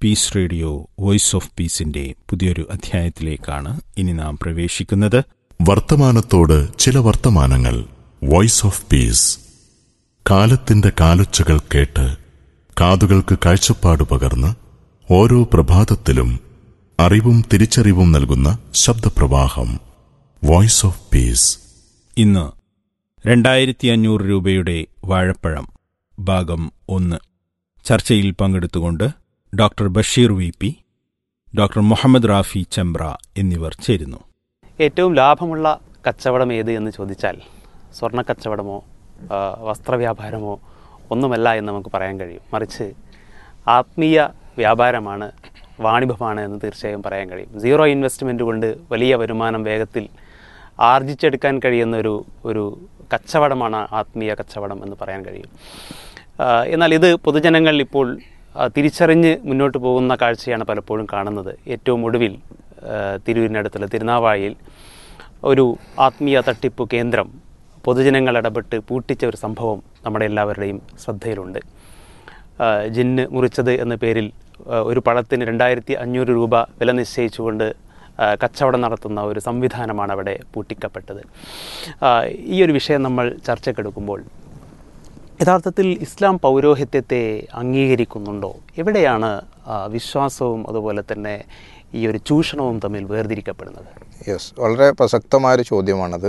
Piece Radio voice of പീസിന്റെ പുതിയൊരു അധ്യായത്തിലേക്കാണ് ഇനി നാം പ്രവേശിക്കുന്നത് വർത്തമാനത്തോട് ചില വർത്തമാനങ്ങൾ വോയിസ് ഓഫ് പീസ് കാലത്തിന്റെ കാലൊച്ചകൾ കേട്ട് കാതുകൾക്ക് കാഴ്ചപ്പാട് പകർന്ന് ഓരോ പ്രഭാതത്തിലും അറിവും തിരിച്ചറിവും നൽകുന്ന ശബ്ദപ്രവാഹം വോയിസ് ഓഫ് പീസ് ഇന്ന് രണ്ടായിരത്തി അഞ്ഞൂറ് രൂപയുടെ വാഴപ്പഴം ഭാഗം ഒന്ന് ചർച്ചയിൽ പങ്കെടുത്തുകൊണ്ട് doctor Basheer V P doctor Muhammad Rafi Chembra എന്നിവർ ചേരുന്നു ഏറ്റവും ലാഭമുള്ള കച്ചവടം ഏത് എന്ന് ചോദിച്ചാൽ സ്വർണ്ണ കച്ചവടമോ ആ, വസ്ത്രവ്യാപാരമോ ഒന്നുമല്ല എന്ന് നമുക്ക് പറയാൻ കഴിയും മറിച്ച് ആത്മീയ വ്യാപാരമാണ് വാണിഭമാണ് എന്ന് തീർച്ചയായും പറയാൻ കഴിയും സീറോ ഇൻവെസ്റ്റ്മെൻറ്റ് കൊണ്ട് വലിയ വരുമാനം വേഗത്തിൽ ആർജിച്ചെടുക്കാൻ കഴിയുന്ന ഒരു ഒരു കച്ചവടമാണ് ആത്മീയ കച്ചവടം എന്ന് പറയാൻ കഴിയും ആ, എന്നാൽ ഇത് പൊതുജനങ്ങൾ ഇപ്പോൾ ആ, തിരിച്ചറിഞ്ഞ് മുന്നോട്ട് പോകുന്ന കാഴ്ചയാണ് പലപ്പോഴും കാണുന്നത് ഏറ്റവും ഒടുവിൽ ആ, തിരൂരിനടുത്തുള്ള തിരുനാവായിൽ ഒരു ആത്മീയ തട്ടിപ്പ് കേന്ദ്രം പൊതുജനങ്ങൾ ഇടപെട്ട് പൂട്ടിച്ച ഒരു സംഭവം നമ്മുടെ എല്ലാവരുടെയും ശ്രദ്ധയിലുണ്ട് ആ, ജിന്ന് മുറിച്ചത് എന്ന പേരിൽ ആ, ഒരു പഴത്തിന് രണ്ടായിരത്തി അഞ്ഞൂറ് രൂപ വില നിശ്ചയിച്ചുകൊണ്ട് ആ, കച്ചവടം നടത്തുന്ന ഒരു സംവിധാനമാണ് അവിടെ പൂട്ടിക്കപ്പെട്ടത് ആ, ഈ ഒരു വിഷയം നമ്മൾ ചർച്ചക്കെടുക്കുമ്പോൾ യഥാർത്ഥത്തിൽ ഇസ്ലാം പൗരോഹിത്യത്തെ അംഗീകരിക്കുന്നുണ്ടോ എവിടെയാണ് ആ, വിശ്വാസവും അതുപോലെ തന്നെ ഈ ഒരു ചൂഷണവും തമ്മിൽ വേർതിരിക്കപ്പെടുന്നത് യെസ് വളരെ പ്രസക്തമായൊരു ചോദ്യമാണത്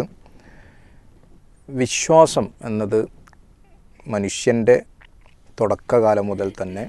വിശ്വാസം എന്നത് മനുഷ്യൻ്റെ തുടക്കകാലം മുതൽ തന്നെ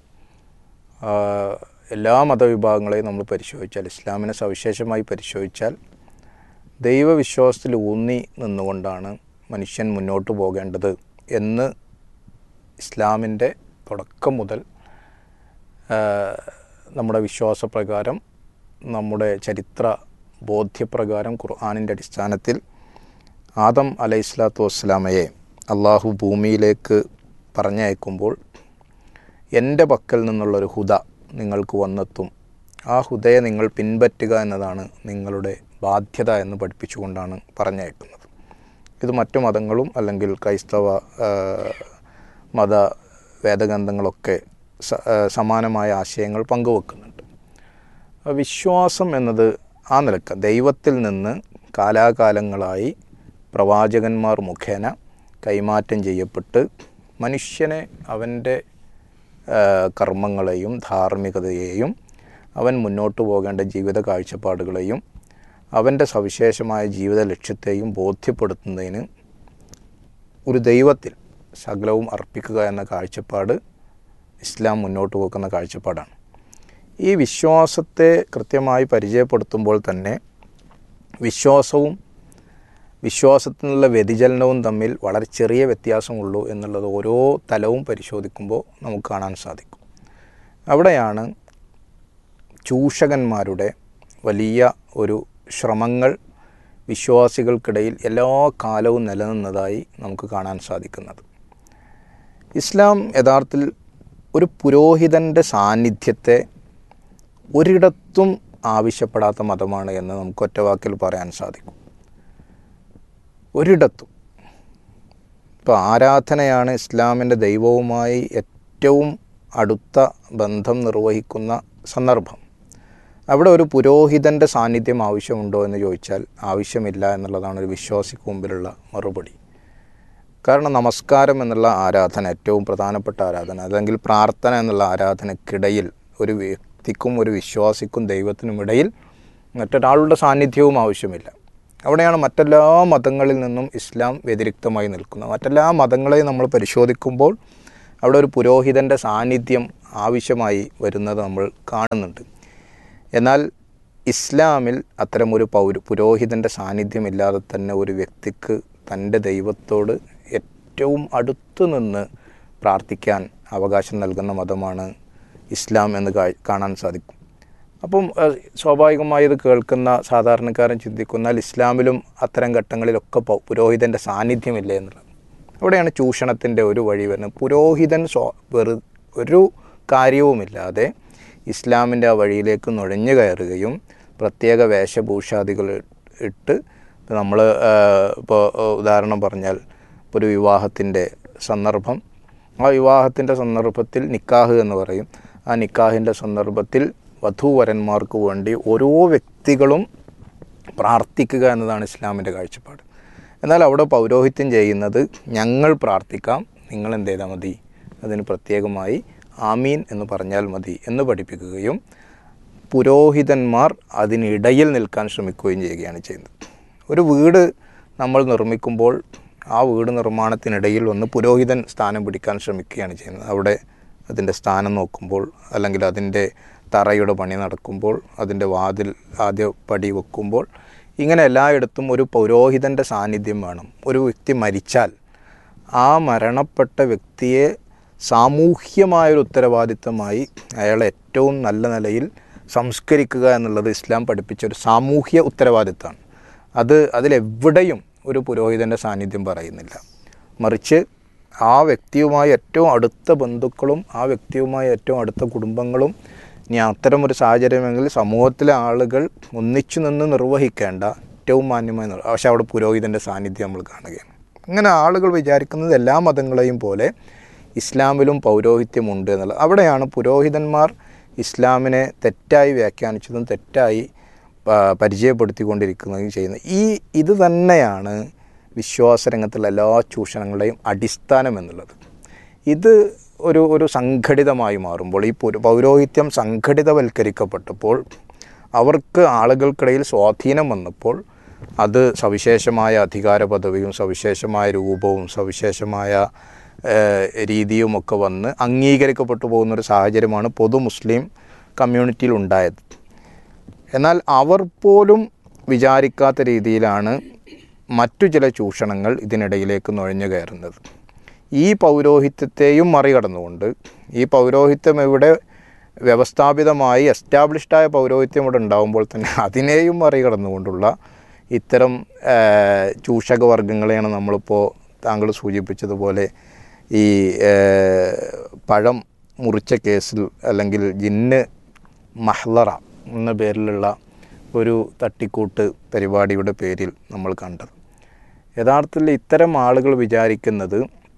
ആ, എല്ലാ മതവിഭാഗങ്ങളെയും നമ്മൾ പരിശോധിച്ചാൽ ഇസ്ലാമിനെ സവിശേഷമായി പരിശോധിച്ചാൽ ദൈവവിശ്വാസത്തിൽ ഊന്നി നിന്നുകൊണ്ടാണ് മനുഷ്യൻ മുന്നോട്ട് പോകേണ്ടത് എന്ന് ഇസ്ലാമിൻ്റെ തുടക്കം മുതൽ ആ, നമ്മുടെ വിശ്വാസപ്രകാരം നമ്മുടെ ചരിത്ര ബോധ്യപ്രകാരം ഖുർആാനിൻ്റെ അടിസ്ഥാനത്തിൽ ആദം അലൈഹി സ്വലാത്തു വസ്സലാമയെ അള്ളാഹു ഭൂമിയിലേക്ക് പറഞ്ഞയക്കുമ്പോൾ എൻ്റെ പക്കൽ നിന്നുള്ളൊരു ഹുദ നിങ്ങൾക്ക് വന്നെത്തും ആ ഹുദയെ നിങ്ങൾ പിൻപറ്റുക എന്നതാണ് നിങ്ങളുടെ ബാധ്യത എന്ന് പഠിപ്പിച്ചുകൊണ്ടാണ് പറഞ്ഞയക്കുന്നത് ഇത് മറ്റു മതങ്ങളും അല്ലെങ്കിൽ ക്രൈസ്തവ ആ, മത വേദഗ്രന്ഥങ്ങളൊക്കെ സ- ആ, സമാനമായ ആശയങ്ങൾ പങ്കുവെക്കുന്നുണ്ട് വിശ്വാസം എന്നത് ആ നിലക്ക് ദൈവത്തിൽ നിന്ന് കാലാകാലങ്ങളായി പ്രവാചകന്മാർ മുഖേന കൈമാറ്റം ചെയ്യപ്പെട്ട് മനുഷ്യനെ അവൻ്റെ ആ, കർമ്മങ്ങളെയും ധാർമ്മികതയെയും അവൻ മുന്നോട്ട് പോകേണ്ട ജീവിത കാഴ്ചപ്പാടുകളെയും അവൻ്റെ സവിശേഷമായ ജീവിത ലക്ഷ്യത്തെയും ബോധ്യപ്പെടുത്തുന്നതിന് ഒരു ദൈവത്തിൽ സകലവും അർപ്പിക്കുക എന്ന കാഴ്ചപ്പാട് ഇസ്ലാം മുന്നോട്ട് പോകുന്ന കാഴ്ചപ്പാടാണ് ഈ വിശ്വാസത്തെ കൃത്യമായി പരിചയപ്പെടുത്തുമ്പോൾ തന്നെ വിശ്വാസവും വിശ്വാസത്തിനുള്ള വ്യതിചലനവും തമ്മിൽ വളരെ ചെറിയ വ്യത്യാസമുള്ളൂ എന്നുള്ളത് ഓരോ തലവും പരിശോധിക്കുമ്പോൾ നമുക്ക് കാണാൻ സാധിക്കും അവിടെയാണ് ചൂഷകന്മാരുടെ വലിയ ഒരു ശ്രമങ്ങൾ വിശ്വാസികൾക്കിടയിൽ എല്ലാ കാലവും നിലനിന്നതായി നമുക്ക് കാണാൻ സാധിക്കുന്നത് ഇസ്ലാം യഥാർത്ഥത്തിൽ ഒരു പുരോഹിതൻ്റെ സാന്നിധ്യത്തെ ഒരിടത്തും ആവശ്യപ്പെടാത്ത മതമാണ് എന്ന് നമുക്ക് ഒറ്റവാക്കിൽ പറയാൻ സാധിക്കും ഒരിടത്തും ഇപ്പോൾ ആരാധനയാണ് ഇസ്ലാമിൻ്റെ ദൈവവുമായി ഏറ്റവും അടുത്ത ബന്ധം നിർവഹിക്കുന്ന സന്ദർഭം അവിടെ ഒരു പുരോഹിതൻ്റെ സാന്നിധ്യം ആവശ്യമുണ്ടോ എന്ന് ചോദിച്ചാൽ ആവശ്യമില്ല എന്നുള്ളതാണ് ഒരു വിശ്വാസിക്ക് മുമ്പിലുള്ള മറുപടി കാരണം നമസ്കാരം എന്നുള്ള ആരാധന ഏറ്റവും പ്രധാനപ്പെട്ട ആരാധന അല്ലെങ്കിൽ പ്രാർത്ഥന എന്നുള്ള ആരാധനക്കിടയിൽ ഒരു വ്യക്തിക്കും ഒരു വിശ്വാസിക്കും ദൈവത്തിനും ഇടയിൽ മറ്റൊരാളുടെ സാന്നിധ്യവും ആവശ്യമില്ല അവിടെയാണ് മറ്റെല്ലാ മതങ്ങളിൽ നിന്നും ഇസ്ലാം വ്യതിരിക്തമായി നിൽക്കുന്നത് മറ്റെല്ലാ മതങ്ങളെയും നമ്മൾ പരിശോധിക്കുമ്പോൾ അവിടെ ഒരു പുരോഹിതൻ്റെ സാന്നിധ്യം ആവശ്യമായി വരുന്നത് നമ്മൾ കാണുന്നുണ്ട് എന്നാൽ ഇസ്ലാമിൽ അത്തരമൊരു പൗര പുരോഹിതൻ്റെ സാന്നിധ്യമില്ലാതെ തന്നെ ഒരു വ്യക്തിക്ക് തൻ്റെ ദൈവത്തോട് ഏറ്റവും അടുത്തു നിന്ന് പ്രാർത്ഥിക്കാൻ അവകാശം നൽകുന്ന മതമാണ് ഇസ്ലാം എന്ന് കാ- കാണാൻ സാധിക്കും അപ്പം ഏഹ്, സ്വാഭാവികമായി ഇത് കേൾക്കുന്ന സാധാരണക്കാരൻ ചിന്തിക്കുന്നാൽ ഇസ്ലാമിലും അത്തരം ഘട്ടങ്ങളിലൊക്കെ പൗ- പുരോഹിതൻ്റെ സാന്നിധ്യമില്ല എന്നുള്ളത് അവിടെയാണ് ചൂഷണത്തിൻ്റെ ഒരു വഴി വരുന്നത് പുരോഹിതൻ സ്വ വെറു ഒരു കാര്യവുമില്ലാതെ ഇസ്ലാമിൻ്റെ ആ വഴിയിലേക്ക് നുഴഞ്ഞു കയറുകയും പ്രത്യേക വേഷഭൂഷാദികൾ ഇട്ട് നമ്മൾ ഇപ്പോൾ ഉദാഹരണം പറഞ്ഞാൽ ഇപ്പോൾ ഒരു വിവാഹത്തിൻ്റെ സന്ദർഭം ആ വിവാഹത്തിൻ്റെ സന്ദർഭത്തിൽ നിക്കാഹ് എന്ന് പറയും ആ നിക്കാഹിൻ്റെ സന്ദർഭത്തിൽ വധൂവരന്മാർക്ക് വേണ്ടി ഓരോ വ്യക്തികളും പ്രാർത്ഥിക്കുക എന്നതാണ് ഇസ്ലാമിൻ്റെ കാഴ്ചപ്പാട് എന്നാൽ അവിടെ പൗരോഹിത്യം ചെയ്യുന്നത് ഞങ്ങൾ പ്രാർത്ഥിക്കാം നിങ്ങൾ എന്ത് ചെയ്താൽ മതി അതിന് പ്രത്യേകമായി ആമീൻ എന്ന് പറഞ്ഞാൽ മതി എന്ന് പഠിപ്പിക്കുകയും പുരോഹിതന്മാർ അതിനിടയിൽ നിൽക്കാൻ ശ്രമിക്കുകയും ചെയ്യുകയാണ് ചെയ്യുന്നത് ഒരു വീട് നമ്മൾ നിർമ്മിക്കുമ്പോൾ ആ വീട് നിർമ്മാണത്തിനിടയിൽ ഒന്ന് പുരോഹിതൻ സ്ഥാനം പിടിക്കാൻ ശ്രമിക്കുകയാണ് ചെയ്യുന്നത് അവിടെ അതിൻ്റെ സ്ഥാനം നോക്കുമ്പോൾ അല്ലെങ്കിൽ അതിൻ്റെ തറയുടെ പണി നടക്കുമ്പോൾ അതിൻ്റെ വാതിൽ ആദ്യ പടി വെക്കുമ്പോൾ ഇങ്ങനെ എല്ലായിടത്തും ഒരു പൗരോഹിതൻ്റെ സാന്നിധ്യം വേണം ഒരു വ്യക്തി മരിച്ചാൽ ആ മരണപ്പെട്ട വ്യക്തിയെ സാമൂഹ്യമായൊരു ഉത്തരവാദിത്തമായി അയാളെ ഏറ്റവും നല്ല നിലയിൽ സംസ്കരിക്കുക എന്നുള്ളത് ഇസ്ലാം പഠിപ്പിച്ച ഒരു സാമൂഹ്യ ഉത്തരവാദിത്തമാണ് അത് അതിലെവിടെയും ഒരു പുരോഹിതൻ്റെ സാന്നിധ്യം പറയുന്നില്ല മറിച്ച് ആ വ്യക്തിയുമായി ഏറ്റവും അടുത്ത ബന്ധുക്കളും ആ വ്യക്തിയുമായി ഏറ്റവും അടുത്ത കുടുംബങ്ങളും ഇനി അത്തരം ഒരു സാഹചര്യമെങ്കിൽ സമൂഹത്തിലെ ആളുകൾ ഒന്നിച്ചു നിന്ന് നിർവഹിക്കേണ്ട ഏറ്റവും മാന്യമായ നിർ- പക്ഷെ അവിടെ പുരോഹിതൻ്റെ സാന്നിധ്യം നമ്മൾ കാണുകയാണ് അങ്ങനെ ആളുകൾ വിചാരിക്കുന്നത് എല്ലാ മതങ്ങളെയും പോലെ ഇസ്ലാമിലും പൗരോഹിത്യമുണ്ട് എന്നുള്ളത് അവിടെയാണ് പുരോഹിതന്മാർ ഇസ്ലാമിനെ തെറ്റായി വ്യാഖ്യാനിച്ചതും തെറ്റായി പ- പരിചയപ്പെടുത്തിക്കൊണ്ടിരിക്കുന്നതും ചെയ്യുന്നത് ഈ ഇത് തന്നെയാണ് വിശ്വാസരംഗത്തുള്ള എല്ലാ ചൂഷണങ്ങളുടെയും അടിസ്ഥാനം എന്നുള്ളത് ഇത് ഒരു ഒരു സംഘടിതമായി മാറുമ്പോൾ ഈ പുര- പൗരോഹിത്യം സംഘടിതവൽക്കരിക്കപ്പെട്ടപ്പോൾ അവർക്ക് ആളുകൾക്കിടയിൽ സ്വാധീനം വന്നപ്പോൾ അത് സവിശേഷമായ അധികാര പദവിയും സവിശേഷമായ രൂപവും സവിശേഷമായ ഏഹ്, രീതിയുമൊക്കെ വന്ന് അംഗീകരിക്കപ്പെട്ടു പോകുന്നൊരു സാഹചര്യമാണ് പൊതു മുസ്ലിം കമ്മ്യൂണിറ്റിയിൽ ഉണ്ടായത് എന്നാൽ അവർ പോലും വിചാരിക്കാത്ത രീതിയിലാണ് മറ്റു ചില ചൂഷണങ്ങൾ ഇതിനിടയിലേക്ക് നുഴഞ്ഞു കയറുന്നത് ഈ പൗരോഹിത്യത്തെയും മറികടന്നുകൊണ്ട് ഈ പൗരോഹിത്യം ഇവിടെ വ്യവസ്ഥാപിതമായി എസ്റ്റാബ്ലിഷ്ഡായ പൗരോഹിത്യം ഇവിടെ ഉണ്ടാകുമ്പോൾ തന്നെ അതിനെയും മറികടന്നുകൊണ്ടുള്ള ഇത്തരം ആ, ചൂഷക വർഗങ്ങളെയാണ് നമ്മളിപ്പോൾ താങ്കൾ സൂചിപ്പിച്ചതുപോലെ ഈ ആ, പഴം മുറിച്ച കേസിൽ അല്ലെങ്കിൽ ജിന്ന് മഹ്ലറ എന്ന പേരിലുള്ള ഒരു തട്ടിക്കൂട്ട് പരിപാടിയുടെ പേരിൽ നമ്മൾ കണ്ടത് യഥാർത്ഥത്തിൽ ഇത്തരം ആളുകൾ വിചാരിക്കുന്നത്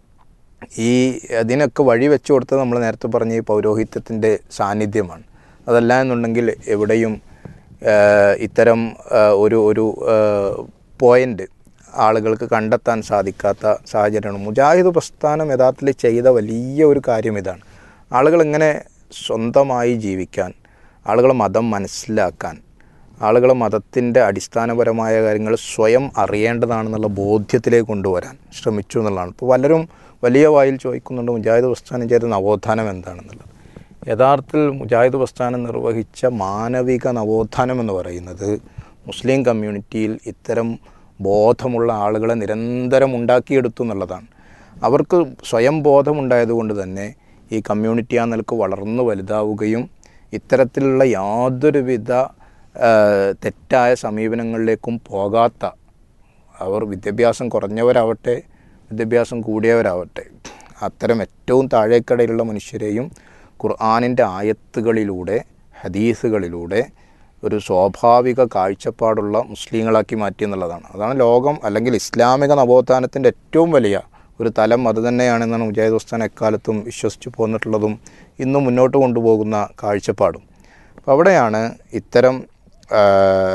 ഈ അതിനൊക്കെ വഴി വെച്ചു കൊടുത്തത് നമ്മൾ നേരത്തെ പറഞ്ഞ ഈ പൗരോഹിത്യത്തിൻ്റെ സാന്നിധ്യമാണ് അതല്ല എന്നുണ്ടെങ്കിൽ എവിടെയും ആ, ഇത്തരം ആ, ഒരു ഒരു പോയിൻ്റ് ആളുകൾക്ക് കണ്ടെത്താൻ സാധിക്കാത്ത സാഹചര്യമാണ് മുജാഹിദ് പ്രസ്ഥാനം യഥാർത്ഥത്തിൽ ചെയ്ത വലിയ ഒരു കാര്യം ഇതാണ് ആളുകൾ ഇങ്ങനെ സ്വന്തമായി ജീവിക്കാൻ ആളുകളെ മതം മനസ്സിലാക്കാൻ ആളുകളെ മതത്തിൻ്റെ അടിസ്ഥാനപരമായ കാര്യങ്ങൾ സ്വയം അറിയേണ്ടതാണെന്നുള്ള ബോധ്യത്തിലേക്ക് കൊണ്ടുവരാൻ ശ്രമിച്ചു എന്നുള്ളതാണ് ഇപ്പോൾ പലരും വലിയ വായിൽ ചോദിക്കുന്നുണ്ട് മുജാഹിദ് പ്രസ്ഥാനം ചെയ്ത നവോത്ഥാനം എന്താണെന്നുള്ളത് യഥാർത്ഥത്തിൽ മുജാഹിദ് പ്രസ്ഥാനം നിർവഹിച്ച മാനവിക നവോത്ഥാനം എന്ന് പറയുന്നത് മുസ്ലിം കമ്മ്യൂണിറ്റിയിൽ ഇത്തരം ബോധമുള്ള ആളുകളെ നിരന്തരം ഉണ്ടാക്കിയെടുത്തു എന്നുള്ളതാണ് അവർക്ക് സ്വയം ബോധമുണ്ടായതുകൊണ്ട് തന്നെ ഈ കമ്മ്യൂണിറ്റി ആ നിലക്ക് വളർന്നു വലുതാവുകയും ഇത്തരത്തിലുള്ള യാതൊരുവിധ ആ, തെറ്റായ സമീപനങ്ങളിലേക്കും പോകാത്ത അവർ വിദ്യാഭ്യാസം കുറഞ്ഞവരാവട്ടെ വിദ്യാഭ്യാസം കൂടിയവരാവട്ടെ അത്തരം ഏറ്റവും താഴേക്കടയിലുള്ള മനുഷ്യരെയും ഖുർആാനിൻ്റെ ആയത്തുകളിലൂടെ ഹദീസുകളിലൂടെ ഒരു സ്വാഭാവിക കാഴ്ചപ്പാടുള്ള മുസ്ലിങ്ങളാക്കി മാറ്റി എന്നുള്ളതാണ് അതാണ് ലോകം അല്ലെങ്കിൽ ഇസ്ലാമിക നവോത്ഥാനത്തിൻ്റെ ഏറ്റവും വലിയ ഒരു തലം അത് തന്നെയാണെന്നാണ് മുജാഹിദ് ഉസ്താൻ എക്കാലത്തും വിശ്വസിച്ച് പോന്നിട്ടുള്ളതും ഇന്നും മുന്നോട്ട് കൊണ്ടുപോകുന്ന കാഴ്ചപ്പാടും അപ്പോൾ അവിടെയാണ് ഇത്തരം ആ,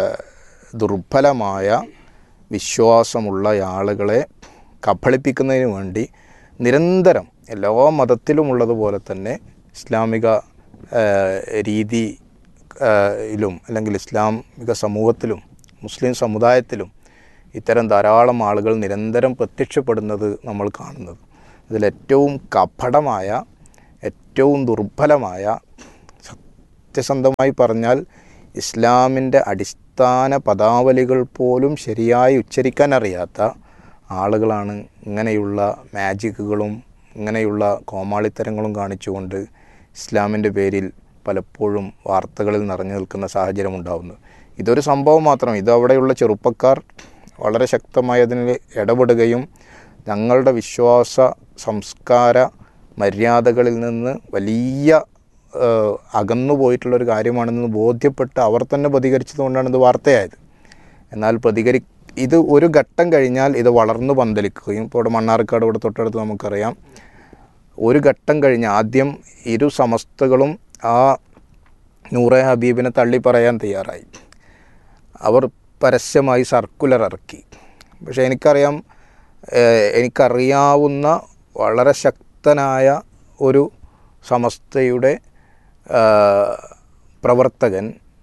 ദുർബലമായ വിശ്വാസമുള്ള ആളുകളെ കബളിപ്പിക്കുന്നതിന് വേണ്ടി നിരന്തരം എല്ലാ മതത്തിലുമുള്ളതുപോലെ തന്നെ ഇസ്ലാമിക ആ, രീതി ആ, യിലും അല്ലെങ്കിൽ ഇസ്ലാമിക സമൂഹത്തിലും മുസ്ലിം സമുദായത്തിലും ഇത്തരം ധാരാളം ആളുകൾ നിരന്തരം പ്രത്യക്ഷപ്പെടുന്നത് നമ്മൾ കാണുന്നത് ഇതിലേറ്റവും കപടമായ ഏറ്റവും ദുർബലമായ സത്യസന്ധമായി പറഞ്ഞാൽ ഇസ്ലാമിൻ്റെ അടിസ്ഥാന പദാവലികൾ പോലും ശരിയായി ഉച്ചരിക്കാൻ അറിയാത്ത ആളുകളാണ് ഇങ്ങനെയുള്ള മാജിക്കുകളും ഇങ്ങനെയുള്ള കോമാളിത്തരങ്ങളും കാണിച്ചുകൊണ്ട് ഇസ്ലാമിൻ്റെ പേരിൽ പലപ്പോഴും വാർത്തകളിൽ നിറഞ്ഞു നിൽക്കുന്ന സാഹചര്യം ഉണ്ടാകുന്നത് ഇതൊരു സംഭവം മാത്രം ഇത് അവിടെയുള്ള ചെറുപ്പക്കാർ വളരെ ശക്തമായി അതിന് ഇടപെടുകയും ഞങ്ങളുടെ വിശ്വാസ സംസ്കാര മര്യാദകളിൽ നിന്ന് വലിയ ഏഹ്, അകന്നു പോയിട്ടുള്ളൊരു കാര്യമാണെന്ന് ബോധ്യപ്പെട്ട് അവർ തന്നെ പ്രതികരിച്ചതുകൊണ്ടാണ് ഇത് വാർത്തയായത് എന്നാൽ പ്രതികരി ഇത് ഒരു ഘട്ടം കഴിഞ്ഞാൽ ഇത് വളർന്നു പന്തലിക്കുകയും ഇപ്പോൾ ഇവിടെ മണ്ണാർക്കാട് ഇവിടെ തൊട്ടടുത്ത് നമുക്കറിയാം ഒരു ഘട്ടം കഴിഞ്ഞ് ആദ്യം ഇരു സമസ്തകളും ആ നൂറെ ഹബീബിനെ തള്ളി പറയാൻ തയ്യാറായി അവർ പരസ്യമായി സർക്കുലർ ഇറക്കി പക്ഷേ എനിക്കറിയാം ഏഹ്, എനിക്കറിയാവുന്ന വളരെ ശക്തനായ ഒരു സമസ്തയുടെ ആഹ്, പ്രവർത്തകൻ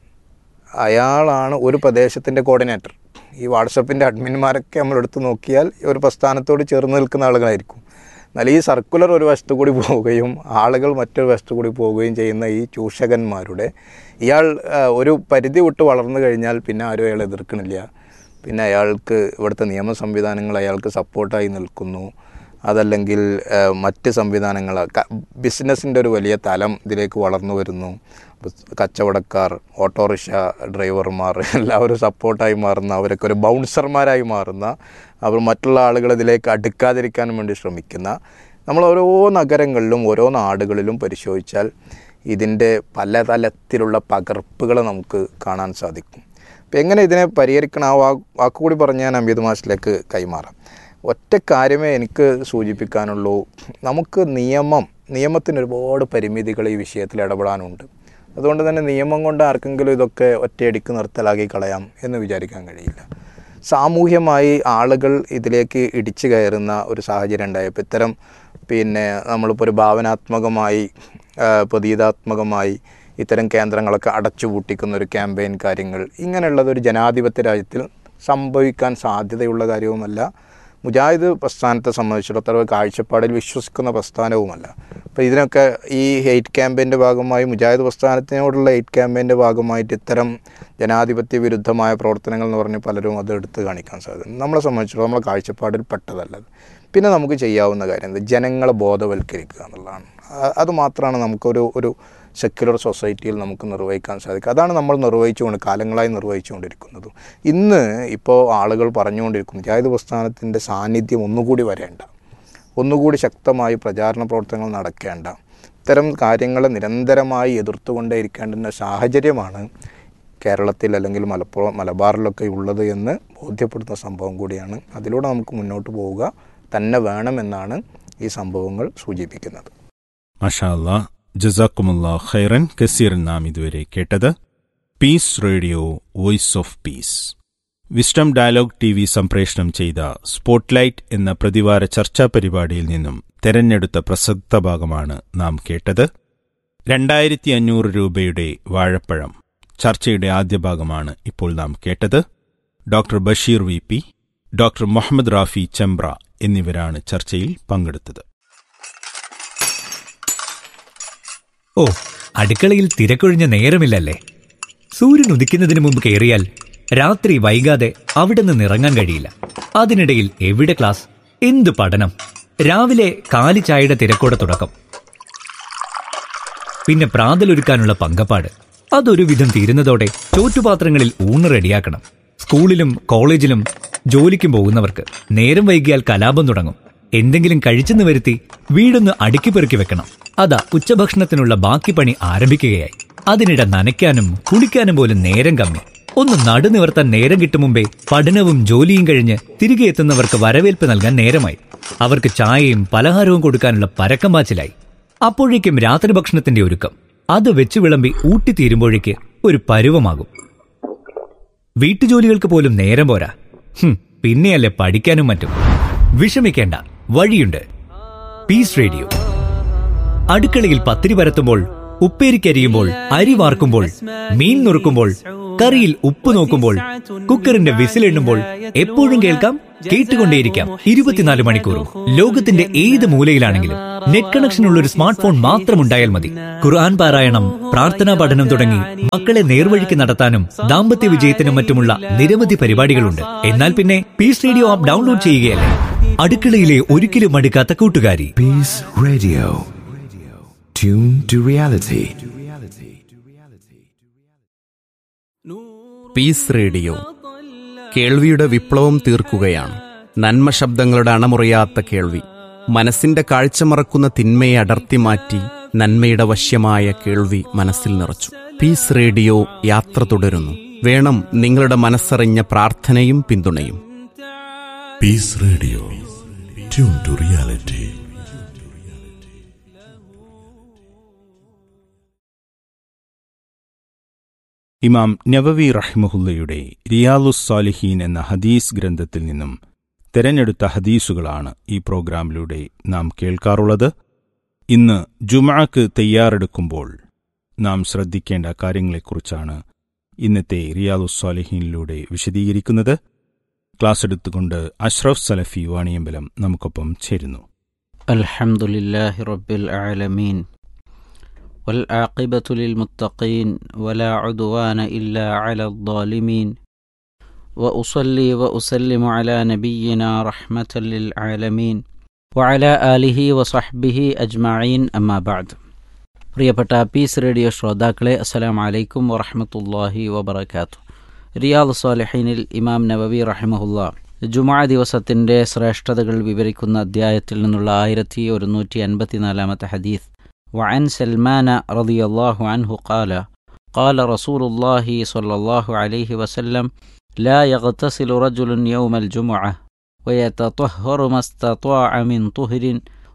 അയാളാണ് ഒരു പ്രദേശത്തിൻ്റെ കോർഡിനേറ്റർ ഈ വാട്സപ്പിൻ്റെ അഡ്മിന്മാരൊക്കെ നമ്മളെടുത്ത് നോക്കിയാൽ ഒരു പ്രസ്ഥാനത്തോട് ചേർന്ന് നിൽക്കുന്ന ആളുകളായിരിക്കും എന്നാൽ ഈ സർക്കുലർ ഒരു വശത്തു കൂടി പോവുകയും ആളുകൾ മറ്റൊരു വശത്തു കൂടി പോവുകയും ചെയ്യുന്ന ഈ ചൂഷകന്മാരുടെ ഇയാൾ ആ, ഒരു പരിധി വിട്ട് വളർന്നു കഴിഞ്ഞാൽ പിന്നെ ആരും അയാൾ എതിർക്കണില്ല പിന്നെ അയാൾക്ക് ഇവിടുത്തെ നിയമ സംവിധാനങ്ങൾ അയാൾക്ക് സപ്പോർട്ടായി നിൽക്കുന്നു അതല്ലെങ്കിൽ ആ, മറ്റ് സംവിധാനങ്ങൾ ബിസിനസ്സിൻ്റെ ഒരു വലിയ തലം ഇതിലേക്ക് വളർന്നു വരുന്നു കച്ചവടക്കാർ ഓട്ടോറിക്ഷ ഡ്രൈവർമാർ എല്ലാവരും സപ്പോർട്ടായി മാറുന്ന അവരൊക്കെ ഒരു ബൗൺസർമാരായി മാറുന്ന അവർ മറ്റുള്ള ആളുകൾ ഇതിലേക്ക് അടുക്കാതിരിക്കാൻ വേണ്ടി ശ്രമിക്കുന്ന നമ്മൾ ഓരോ നഗരങ്ങളിലും ഓരോ നാടുകളിലും പരിശോധിച്ചാൽ ഇതിൻ്റെ പല തലത്തിലുള്ള പകർപ്പുകൾ നമുക്ക് കാണാൻ സാധിക്കും അപ്പോൾ എങ്ങനെ ഇതിനെ പരിഹരിക്കണം ആ വാ വാക്കുകൂടി പറഞ്ഞ് ഞാൻ അംബിത് മാഷിലേക്ക് കൈമാറാം ഒറ്റ കാര്യമേ എനിക്ക് സൂചിപ്പിക്കാനുള്ളൂ നമുക്ക് നിയമം നിയമത്തിന് ഒരുപാട് പരിമിതികൾ ഈ വിഷയത്തിൽ ഇടപെടാനുണ്ട് അതുകൊണ്ട് തന്നെ നിയമം കൊണ്ട് ആർക്കെങ്കിലും ഇതൊക്കെ ഒറ്റയടിക്ക് നിർത്തലാക്കി കളയാം എന്ന് വിചാരിക്കാൻ കഴിയില്ല സാമൂഹ്യമായി ആളുകൾ ഇതിലേക്ക് ഇടിച്ചു കയറുന്ന ഒരു സാഹചര്യം ഉണ്ടായപ്പോൾ ഇത്തരം പിന്നെ നമ്മളിപ്പോൾ ഒരു ഭാവനാത്മകമായി ആ, പ്രതീതാത്മകമായി ഇത്തരം കേന്ദ്രങ്ങളൊക്കെ അടച്ചുപൂട്ടിക്കുന്ന ഒരു ക്യാമ്പയിൻ കാര്യങ്ങൾ ഇങ്ങനെയുള്ളത് ഒരു ജനാധിപത്യ രാജ്യത്തിൽ സംഭവിക്കാൻ സാധ്യതയുള്ള കാര്യവുമല്ല മുജാഹിദ് പ്രസ്ഥാനത്തെ സംബന്ധിച്ചിടത്തോളം കാഴ്ചപ്പാടിൽ വിശ്വസിക്കുന്ന പ്രസ്ഥാനവുമല്ല അപ്പോൾ ഇതിനൊക്കെ ഈ ഹെയ്റ്റ് ക്യാമ്പയിൻ്റെ ഭാഗമായി മുജാഹിദ് പ്രസ്ഥാനത്തിനോടുള്ള ഹെയ്റ്റ് ക്യാമ്പയിൻ്റെ ഭാഗമായിട്ട് ഇത്തരം ജനാധിപത്യ വിരുദ്ധമായ പ്രവർത്തനങ്ങൾ എന്ന് പറഞ്ഞ് പലരും അത് എടുത്ത് കാണിക്കാൻ സാധിക്കും നമ്മളെ സംബന്ധിച്ചിടത്തോളം നമ്മളെ കാഴ്ചപ്പാടിൽ പെട്ടതല്ലത് പിന്നെ നമുക്ക് ചെയ്യാവുന്ന കാര്യം എന്താ ജനങ്ങളെ ബോധവൽക്കരിക്കുക എന്നുള്ളതാണ് ആ- അത് മാത്രമാണ് നമുക്കൊരു ഒരു സെക്യുലർ സൊസൈറ്റിയിൽ നമുക്ക് നിർവഹിക്കാൻ സാധിക്കുക അതാണ് നമ്മൾ നിർവഹിച്ചുകൊണ്ട് കാലങ്ങളായി നിർവഹിച്ചുകൊണ്ടിരിക്കുന്നത് ഇന്ന് ഇപ്പോൾ ആളുകൾ പറഞ്ഞുകൊണ്ടിരിക്കും മുജാഹിദ് പ്രസ്ഥാനത്തിൻ്റെ സാന്നിധ്യം ഒന്നുകൂടി വരേണ്ട ഒന്നുകൂടി ശക്തമായി പ്രചാരണ പ്രവർത്തനങ്ങൾ നടക്കേണ്ട ഇത്തരം കാര്യങ്ങളെ നിരന്തരമായി എതിർത്തുകൊണ്ടേ ഇരിക്കേണ്ടുന്ന സാഹചര്യമാണ് കേരളത്തിൽ അല്ലെങ്കിൽ മലപ്പുറം മലബാറിലൊക്കെ ഉള്ളത് എന്ന് ബോധ്യപ്പെടുത്തുന്ന സംഭവം കൂടിയാണ് അതിലൂടെ നമുക്ക് മുന്നോട്ട് പോവുക തന്നെ വേണമെന്നാണ് ഈ സംഭവങ്ങൾ സൂചിപ്പിക്കുന്നത് മഷാ അല്ലാ ജസാക്കുമുള്ള ഖൈറൻ കസീർ നാം ഇതുവരെ കേട്ടത് Peace Radio voice of peace wisdom dialogue T V സംപ്രേഷണം ചെയ്ത സ്പോട്ട്ലൈറ്റ് എന്ന പ്രതിവാര ചർച്ചാ പരിപാടിയിൽ നിന്നും തെരഞ്ഞെടുത്ത പ്രസക്ത ഭാഗമാണ് നാം കേട്ടത് രണ്ടായിരത്തി അഞ്ഞൂറ് രൂപയുടെ വാഴപ്പഴം ചർച്ചയുടെ ആദ്യ ഭാഗമാണ് ഇപ്പോൾ നാം കേട്ടത് doctor Basheer V P doctor Muhammad Rafi Chembra എന്നിവരാണ് ചർച്ചയിൽ പങ്കെടുത്തത് ഓ അടുക്കളയിൽ തിരക്കൊഴിഞ്ഞ നേരമില്ലല്ലേ സൂര്യൻ ഉദിക്കുന്നതിന് മുമ്പ് കയറിയാൽ രാത്രി വൈകാതെ അവിടെ നിന്ന് ഇറങ്ങാൻ കഴിയില്ല അതിനിടയിൽ എവിടെ ക്ലാസ് എന്ത് പഠനം രാവിലെ കാലി ചായയുടെ തിരക്കോടെ തുടക്കം പിന്നെ പ്രാതലൊരുക്കാനുള്ള പങ്കപ്പാട് അതൊരു വിധം തീരുന്നതോടെ ചോറ്റുപാത്രങ്ങളിൽ ഊണ് റെഡിയാക്കണം സ്കൂളിലും കോളേജിലും ജോലിക്കും പോകുന്നവർക്ക് നേരം വൈകിയാൽ കലാപം തുടങ്ങും എന്തെങ്കിലും കഴിച്ചെന്ന് വരുത്തി വീടൊന്ന് അടുക്കി പെറുക്കി വെക്കണം അതാ ഉച്ചഭക്ഷണത്തിനുള്ള ബാക്കി പണി ആരംഭിക്കുകയായി അതിനിടെ നനയ്ക്കാനും കുളിക്കാനും പോലും നേരം കമ്മി ഒന്ന് നടുനിവർത്താൻ നേരം കിട്ടും മുമ്പേ പഠനവും ജോലിയും കഴിഞ്ഞ് തിരികെ എത്തുന്നവർക്ക് വരവേൽപ്പ് നൽകാൻ നേരമായി അവർക്ക് ചായയും പലഹാരവും കൊടുക്കാനുള്ള പരക്കം പാച്ചിലായി അപ്പോഴേക്കും രാത്രി ഭക്ഷണത്തിന്റെ ഒരുക്കം അത് വെച്ച് വിളമ്പി ഊട്ടിത്തീരുമ്പോഴേക്ക് ഒരു പരുവമാകും വീട്ടുജോലികൾക്ക് പോലും നേരം പോരാ ഹും, പിന്നെയല്ലേ പഠിക്കാനും മറ്റും വിഷമിക്കേണ്ട വഴിയുണ്ട് പീസ് റേഡിയോ അടുക്കളയിൽ പത്തിരി പരത്തുമ്പോൾ ഉപ്പേരിക്കരിയുമ്പോൾ അരി വാർക്കുമ്പോൾ മീൻ നുറുക്കുമ്പോൾ കറിയിൽ ഉപ്പ് നോക്കുമ്പോൾ കുക്കറിന്റെ വിസിലെണ്ണുമ്പോൾ എപ്പോഴും കേൾക്കാം കേട്ടുകൊണ്ടേയിരിക്കാം ഇരുപത്തിനാല് മണിക്കൂറും ലോകത്തിന്റെ ഏത് മൂലയിലാണെങ്കിലും നെറ്റ് കണക്ഷൻ ഉള്ള ഒരു സ്മാർട്ട് ഫോൺ മാത്രം ഉണ്ടായാൽ മതി ഖുർആൻ പാരായണം പ്രാർത്ഥനാ പഠനം തുടങ്ങി മക്കളെ നേർവഴിക്ക് നടത്താനും ദാമ്പത്യ വിജയത്തിനും മറ്റുമുള്ള നിരവധി പരിപാടികളുണ്ട് എന്നാൽ പിന്നെ പീസ് റേഡിയോ ആപ്പ് ഡൗൺലോഡ് ചെയ്യുകയല്ലേ അടുക്കളയിലെ ഒരിക്കലും മടുക്കാത്ത കൂട്ടുകാരി Peace Radio. Tune to reality. Peace Radio കേൾവിയുടെ വിപ്ലവം തീർക്കുകയാണ് നന്മ ശബ്ദങ്ങളുടെ അണമുറിയാത്ത കേൾവി മനസ്സിന്റെ കാഴ്ച മറക്കുന്ന തിന്മയെ അടർത്തി മാറ്റി നന്മയുടെ വശ്യമായ കേൾവി മനസ്സിൽ നിറച്ചു പീസ് റേഡിയോ യാത്ര തുടരുന്നു വേണം നിങ്ങളുടെ മനസ്സറിഞ്ഞ പ്രാർത്ഥനയും പിന്തുണയും Peace Radio. Tune to reality. ഇമാം നവവി റഹ്മുഹുല്ലയുടെ റിയാലുസ് സാലിഹീൻ എന്ന ഹദീസ് ഗ്രന്ഥത്തിൽ നിന്നും തെരഞ്ഞെടുത്ത ഹദീസുകളാണ് ഈ പ്രോഗ്രാമിലൂടെ നാം കേൾക്കാറുള്ളത് ഇന്ന് ജുമാക്ക് തയ്യാറെടുക്കുമ്പോൾ നാം ശ്രദ്ധിക്കേണ്ട കാര്യങ്ങളെക്കുറിച്ചാണ് ഇന്നത്തെ റിയാലുസ് സാലിഹീനിലൂടെ വിശദീകരിക്കുന്നത് ക്ലാസ് എടുത്തുകൊണ്ട് അഷ്റഫ് സലഫി വാണിയമ്പലം നമുക്കൊപ്പം ചേരുന്നു الحمد لله رب العالمين والعاقبة للمتقين ولا عدوان إلا على الظالمين وأصلي وأسلم على نبينا رحمة للعالمين وعلى آله وصحبه أجمعين أما بعد പ്രിയപ്പെട്ട പീസ് റേഡിയോ ശ്രോതാക്കളെ അസ്സലാം അലൈക്കും വറഹമത്തല്ലാഹി വബർക്കാത്തു റിയാദ് സാലിഹീനിൽ ഇമാം നബവി റഹിമഹുല്ല ജുമാ ദിവസത്തിൻ്റെ ശ്രേഷ്ഠതകൾ വിവരിക്കുന്ന അധ്യായത്തിൽ നിന്നുള്ള ആയിരത്തി ഒരുന്നൂറ്റി അൻപത്തിനാലാമത്തെ ഹദീസ് وعن سلمان رضي الله عنه قال قال رسول الله صلى الله عليه وسلم لا يغتسل رجل يوم الجمعة ويتطهر ما استطاع من طهر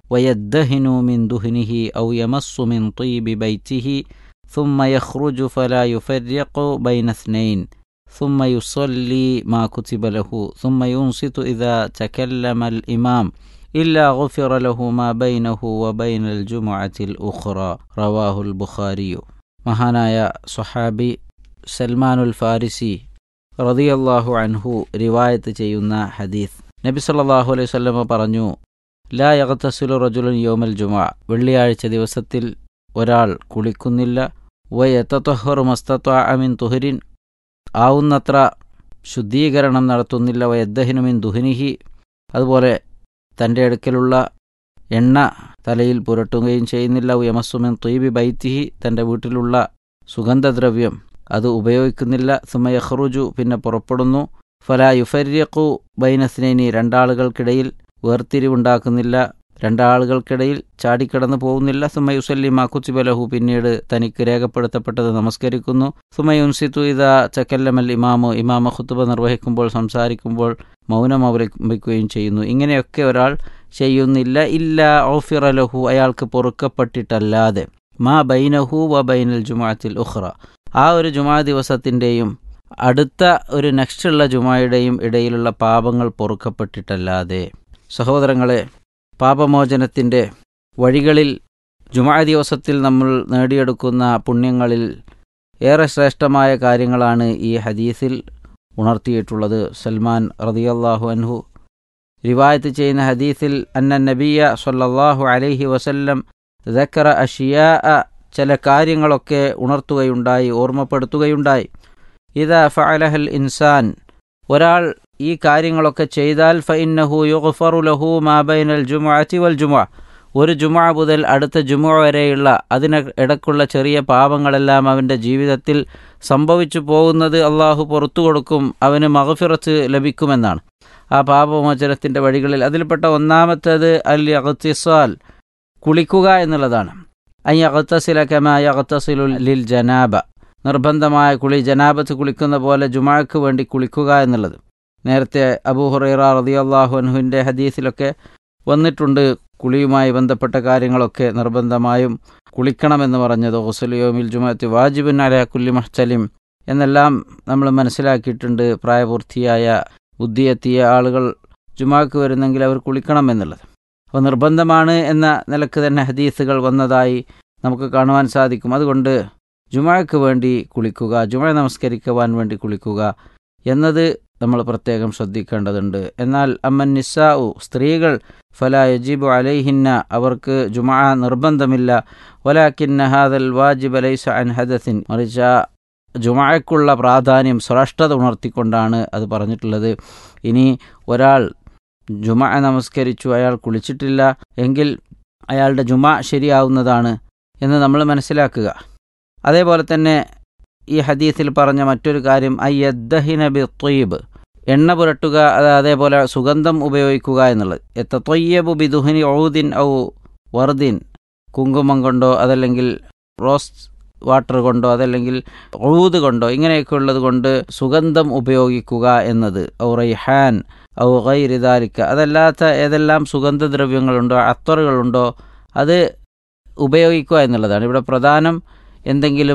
ويدهن من دهنه أو يمص من طيب بيته ثم يخرج فلا يفرق بين اثنين ثم يصلي ما كتب له ثم ينصت إذا تكلم الإمام إلا غفر له ما بينه وبين الجمعة الأخرى رواه البخاري മഹാനായ സ്വഹാബി സൽമാനുൽ ഫാരിസി റതിയല്ലാഹു അൻഹു റിവായത്ത് ചെയ്യുന്ന ഹദീസ് നബി സല്ലല്ലാഹു അലൈഹി വസല്ലമ പറഞ്ഞു ലാ യഗ്തസിലു റജുലുൻ യോമൽ ജുമാ വെള്ളിയാഴ്ച ദിവസത്തിൽ ഒരാൾ കുളിക്കുന്നില്ല വയത്തത്വഹറു മസ്തത്വ അമിൻ തുഹരിൻ ആവുന്നത്ര ശുദ്ധീകരണം നടത്തുന്നില്ല വയദ്ദഹിനുമിൻ ദുഹിനിഹി അതുപോലെ തൻ്റെ അടുക്കലുള്ള എണ്ണ തലയിൽ പുരട്ടുകയും ചെയ്യുന്നില്ല യമസുമിൻ തൊയ്ബി ബൈത്തിഹി തൻ്റെ വീട്ടിലുള്ള സുഗന്ധദ്രവ്യം അത് ഉപയോഗിക്കുന്നില്ല സുമയഹ്റുജു പിന്നെ പുറപ്പെടുന്നു ഫല യുഫര്യഖു ബൈനസ്നൈനി രണ്ടാളുകൾക്കിടയിൽ വേർതിരിവുണ്ടാക്കുന്നില്ല രണ്ടാളുകൾക്കിടയിൽ ചാടിക്കടന്നു പോകുന്നില്ല സുമയുസല്ലി മാക്കുച്ചിബലഹു പിന്നീട് തനിക്ക് രേഖപ്പെടുത്തപ്പെട്ടത് നമസ്കരിക്കുന്നു സുമയുൻസിത്തു ഇത ചക്കല്ലമൽ ഇമാമു ഇമാമ ഖുത്തുബ നിർവഹിക്കുമ്പോൾ സംസാരിക്കുമ്പോൾ മൗനം അവലംബിക്കുകയും ചെയ്യുന്നു ഇങ്ങനെയൊക്കെ ഒരാൾ ചെയ്യുന്നില്ല ഇല്ല ഓഫിറലഹു അയാൾക്ക് പൊറുക്കപ്പെട്ടിട്ടല്ലാതെ മാ ബൈനഹു വ ബൈനൽ ജുമാത്തിൽ ഉഖ്റ ആ ഒരു ജുമാ ദിവസത്തിൻ്റെയും അടുത്ത ഒരു നെക്സ്റ്റുള്ള ജുമായുടെയും ഇടയിലുള്ള പാപങ്ങൾ പൊറുക്കപ്പെട്ടിട്ടല്ലാതെ സഹോദരങ്ങളെ പാപമോചനത്തിൻ്റെ വഴികളിൽ ജുമാ ദിവസത്തിൽ നമ്മൾ നേടിയെടുക്കുന്ന പുണ്യങ്ങളിൽ ഏറെ ശ്രേഷ്ഠമായ കാര്യങ്ങളാണ് ഈ ഹദീസിൽ ഉണർത്തിയിട്ടുള്ളത് സൽമാൻ റതിയല്ലാഹു അൻഹു റിവായത്ത് ചെയ്യുന്ന ഹദീസിൽ അന്ന നബിയ സല്ലല്ലാഹു അലൈഹി വസല്ലം ദക്കറ അഷിയാ ചില കാര്യങ്ങളൊക്കെ ഉണർത്തുകയുണ്ടായി ഓർമ്മപ്പെടുത്തുകയുണ്ടായി ഇതാ ഫഅലഹൽ ഇൻസാൻ ഒരാൾ ഈ കാര്യങ്ങളൊക്കെ ചെയ്താൽ ഫഇന്നഹു യുഗ്ഫറു ലഹു മാ ബൈനൽ ജുമുഅത്തി വൽ ജുമുഅ ഒരു ജുമുഅ മുതൽ അടുത്ത ജുമുഅ വരെയുള്ള അതിന് ഇടക്കുള്ള ചെറിയ പാപങ്ങളെല്ലാം അവൻ്റെ ജീവിതത്തിൽ സംഭവിച്ചു പോകുന്നത് അള്ളാഹു പുറത്തു കൊടുക്കും അവന് മഹഫിറത്ത് ലഭിക്കുമെന്നാണ് ആ പാപമോചനത്തിൻ്റെ വഴികളിൽ അതിൽപ്പെട്ട ഒന്നാമത്തേത് അൽ അഖത്തിസാൽ കുളിക്കുക എന്നുള്ളതാണ് അയ്യ അഖത്തസില കമായ അഖത്തസിലു ലിൽ ജനാബ നിർബന്ധമായ കുളി ജനാബത്ത് കുളിക്കുന്ന പോലെ ജുമാക്ക് വേണ്ടി കുളിക്കുക എന്നുള്ളത് നേരത്തെ അബൂ ഹുറൈറ റളിയല്ലാഹു അൻഹുവിൻ്റെ ഹദീസിലൊക്കെ വന്നിട്ടുണ്ട് കുളിയുമായി ബന്ധപ്പെട്ട കാര്യങ്ങളൊക്കെ നിർബന്ധമായും കുളിക്കണമെന്ന് പറഞ്ഞത് ഹുസലിയോമിൽ ജുമാത്തി വാജിബിൻ അല കുല്ലി മഹ്ചലിം എന്നെല്ലാം നമ്മൾ മനസ്സിലാക്കിയിട്ടുണ്ട് പ്രായപൂർത്തിയായ ബുദ്ധിയെത്തിയ ആളുകൾ ജുമാക്ക് വരുന്നെങ്കിൽ അവർ കുളിക്കണമെന്നുള്ളത് അപ്പോൾ നിർബന്ധമാണ് എന്ന നിലക്ക് തന്നെ ഹദീസുകൾ വന്നതായി നമുക്ക് കാണുവാൻ സാധിക്കും അതുകൊണ്ട് ജുമാക്ക് വേണ്ടി കുളിക്കുക ജുമ നമസ്കരിക്കുവാൻ വേണ്ടി കുളിക്കുക എന്നത് നമ്മൾ പ്രത്യേകം ശ്രദ്ധിക്കേണ്ടതുണ്ട് എന്നാൽ അമ്മൻ നിസ്സാഉ സ്ത്രീകൾ ഫല യജീബു അലൈഹിന്ന അവർക്ക് ജുമാ നിർബന്ധമില്ല വലാക്കിന്ന ഹാദൽ വാജിബ് അലൈസ അൻ ഹദസിൻ മറിച്ച ജുമാക്കുള്ള പ്രാധാന്യം ശ്രേഷ്ഠത ഉണർത്തിക്കൊണ്ടാണ് അത് പറഞ്ഞിട്ടുള്ളത് ഇനി ഒരാൾ ജുമ നമസ്കരിച്ചു അയാൾ കുളിച്ചിട്ടില്ല എങ്കിൽ അയാളുടെ ജുമ ശരിയാവുന്നതാണ് എന്ന് നമ്മൾ മനസ്സിലാക്കുക അതേപോലെ തന്നെ ഈ ഹദീസിൽ പറഞ്ഞ മറ്റൊരു കാര്യം അയ്യദ്ദഹിന ബി തൊയ്യബ് എണ്ണ പുരട്ടുക അത് അതേപോലെ സുഗന്ധം ഉപയോഗിക്കുക എന്നുള്ളത് എത്ത തൊയ്യബു ബിദുഹിനി ഔദിൻ ഔ വർദിൻ കുങ്കുമം കൊണ്ടോ അതല്ലെങ്കിൽ റോസ് വാട്ടർ കൊണ്ടോ അതല്ലെങ്കിൽ ഊത് കൊണ്ടോ ഇങ്ങനെയൊക്കെ ഉള്ളത് കൊണ്ട് സുഗന്ധം ഉപയോഗിക്കുക എന്നത് ഔ റൈഹാൻ ഔ ഗൈരിദാലിക്ക അതല്ലാത്ത ഏതെല്ലാം സുഗന്ധദ്രവ്യങ്ങളുണ്ടോ അത്തറുകളുണ്ടോ അത് ഉപയോഗിക്കുക എന്നുള്ളതാണ് ഇവിടെ പ്രധാനം എന്തെങ്കിലും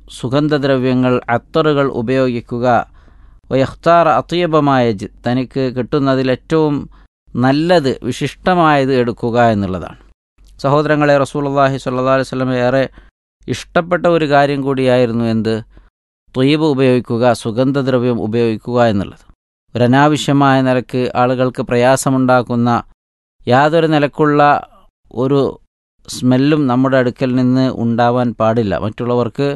സുഗന്ധദ്രവ്യങ്ങൾ അത്തറുകൾ ഉപയോഗിക്കുക വയഖ്താർ അത്യബമായ ജ് തനിക്ക് കിട്ടുന്നതിൽ ഏറ്റവും നല്ലത് വിശിഷ്ടമായത് എടുക്കുക എന്നുള്ളതാണ് സഹോദരങ്ങളെ റസൂലുള്ളാഹി സ്വല്ലല്ലാഹി അലൈഹി വസല്ലം ഏറെ ഇഷ്ടപ്പെട്ട ഒരു കാര്യം കൂടിയായിരുന്നു എന്ത് ത്വയ്യബ് ഉപയോഗിക്കുക സുഗന്ധദ്രവ്യം ഉപയോഗിക്കുക എന്നുള്ളത് ഒരനാവശ്യമായ നിലക്ക് ആളുകൾക്ക് പ്രയാസമുണ്ടാക്കുന്ന യാതൊരു നിലക്കുള്ള ഒരു സ്മെല്ലും നമ്മുടെ അടുക്കൽ നിന്ന് ഉണ്ടാവാൻ പാടില്ല മറ്റുള്ളവർക്ക്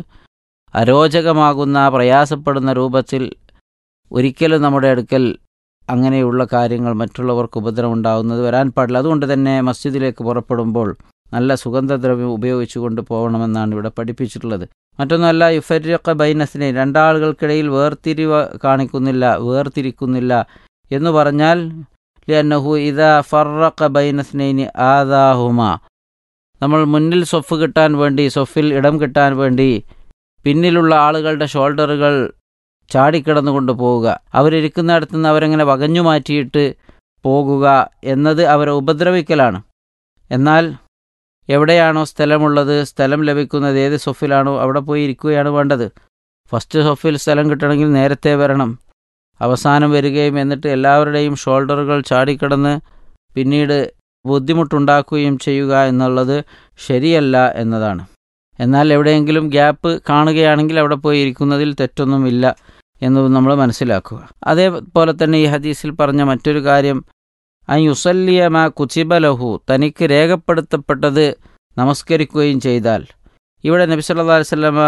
അരോചകമാകുന്ന പ്രയാസപ്പെടുന്ന രൂപത്തിൽ ഒരിക്കലും നമ്മുടെ അടുക്കൽ അങ്ങനെയുള്ള കാര്യങ്ങൾ മറ്റുള്ളവർക്ക് ഉപദ്രവമുണ്ടാകുന്നത് വരാൻ പാടില്ല അതുകൊണ്ട് തന്നെ മസ്ജിദിലേക്ക് പുറപ്പെടുമ്പോൾ നല്ല സുഗന്ധദ്രവ്യം ഉപയോഗിച്ചുകൊണ്ട് പോകണമെന്നാണ് ഇവിടെ പഠിപ്പിച്ചിട്ടുള്ളത് മറ്റൊന്നുമല്ല യുഫരിഖ ബൈനസിനെ രണ്ടാളുകൾക്കിടയിൽ വേർതിരിവ് കാണിക്കുന്നില്ല വേർതിരിക്കുന്നില്ല എന്ന് പറഞ്ഞാൽ ലിയന്നഹു ഇദാ ഫറഖ ബൈനസ്നൈനി ആദാഹുമ നമ്മൾ മുന്നിൽ സൊഫ് കിട്ടാൻ വേണ്ടി സൊഫിൽ ഇടം കിട്ടാൻ വേണ്ടി പിന്നിലുള്ള ആളുകളുടെ ഷോൾഡറുകൾ ചാടിക്കിടന്നുകൊണ്ട് പോവുക അവരിരിക്കുന്നിടത്തു നിന്ന് അവരെങ്ങനെ വകഞ്ഞു മാറ്റിയിട്ട് പോകുക എന്നത് അവരെ ഉപദ്രവിക്കലാണ് എന്നാൽ എവിടെയാണോ സ്ഥലമുള്ളത് സ്ഥലം ലഭിക്കുന്നത് ഏത് സൊഫിലാണോ അവിടെ പോയി ഇരിക്കുകയാണ് വേണ്ടത് ഫസ്റ്റ് സൊഫിൽ സ്ഥലം കിട്ടണമെങ്കിൽ നേരത്തെ വരണം അവസാനം വരികയും എന്നിട്ട് എല്ലാവരുടെയും ഷോൾഡറുകൾ ചാടിക്കിടന്ന് പിന്നീട് ബുദ്ധിമുട്ടുണ്ടാക്കുകയും ചെയ്യുക എന്നുള്ളത് ശരിയല്ല എന്നതാണ് എന്നാൽ എവിടെയെങ്കിലും ഗ്യാപ്പ് കാണുകയാണെങ്കിൽ അവിടെ പോയി ഇരിക്കുന്നതിൽ തെറ്റൊന്നുമില്ല എന്ന് നമ്മൾ മനസ്സിലാക്കുക അതേപോലെ തന്നെ ഈ ഹദീസിൽ പറഞ്ഞ മറ്റൊരു കാര്യം അൻ യുസല്ലിയ മാ കുച്ചിബലഹു തനിക്ക് രേഖപ്പെടുത്തപ്പെട്ടത് നമസ്കരിക്കുകയും ചെയ്താൽ ഇവിടെ നബി സല്ലല്ലാഹു അലൈഹി വസല്ലമ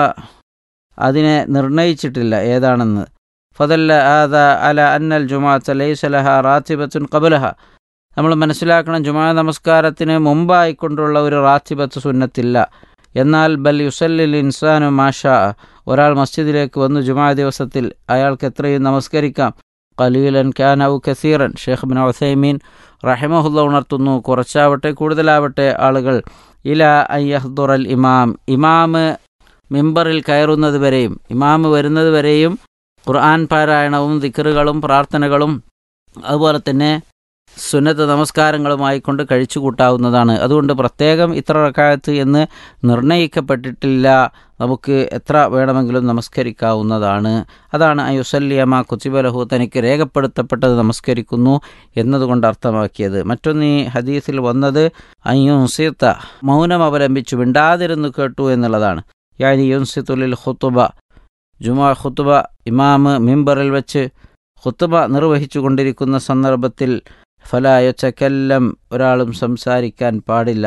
അതിനെ നിർണയിച്ചിട്ടില്ല ഏതാണെന്ന് ഫതല്ല ആദ അല അന്നൽ ജുമാഅത്ത് ലൈസ ലഹ റാത്തിബത്തുൻ ഖബലഹ നമ്മൾ മനസ്സിലാക്കണം ജുമാ നമസ്കാരത്തിന് മുമ്പായിക്കൊണ്ടുള്ള ഒരു റാത്തിബത്ത് സുന്നത്തില്ല എന്നാൽ ബൽ യുസല്ലിൽ ഇൻസാനു മാഷ ഒരാൾ മസ്ജിദിലേക്ക് വന്നു ജുമാ ദിവസത്തിൽ അയാൾക്ക് എത്രയും നമസ്കരിക്കാം ഖലീലൻ ഖാൻ ഔ കസീറൻ ഷെയ്ഖ് ബിൻ ഉസൈമീൻ റഹിമഹുല്ല ഉണർത്തുന്നു കുറച്ചാവട്ടെ കൂടുതലാവട്ടെ ആളുകൾ ഇല അയ്യഹ്ദുറൽ ഇമാം ഇമാമ് മിമ്പറിൽ കയറുന്നത് വരെയും ഇമാമ് വരുന്നത് വരെയും ഖുർആൻ പാരായണവും ദിക്കറുകളും പ്രാർത്ഥനകളും അതുപോലെ തന്നെ സുന്നത്ത് നമസ്കാരങ്ങളുമായി കൊണ്ട് കഴിച്ചു കൂട്ടാവുന്നതാണ് അതുകൊണ്ട് പ്രത്യേകം ഇത്ര റക്കായത്ത് എന്ന് നിർണയിക്കപ്പെട്ടിട്ടില്ല നമുക്ക് എത്ര വേണമെങ്കിലും നമസ്കരിക്കാവുന്നതാണ് അതാണ് അയുസല്യമ കുച്ചിബലഹു തനിക്ക് രേഖപ്പെടുത്തപ്പെട്ടത് നമസ്കരിക്കുന്നു എന്നതുകൊണ്ട് അർത്ഥമാക്കിയത് മറ്റൊന്ന് ഈ ഹദീസിൽ വന്നത് അയ്യുൻസിത്ത മൗനം അവലംബിച്ചു മിണ്ടാതിരുന്നു കേട്ടു എന്നുള്ളതാണ് യാനി യുൻസിത്തുലിൽ ഖുത്തുബ ജുമാ ഖുത്തുബ ഇമാമ് മിമ്പറിൽ വെച്ച് ഖുത്തുബ നിർവഹിച്ചു കൊണ്ടിരിക്കുന്ന സന്ദർഭത്തിൽ ഫലായൊച്ചക്കെല്ലം ഒരാളും സംസാരിക്കാൻ പാടില്ല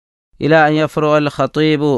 ഇല അയ്യഫ്രു അൽ ഖത്തീബു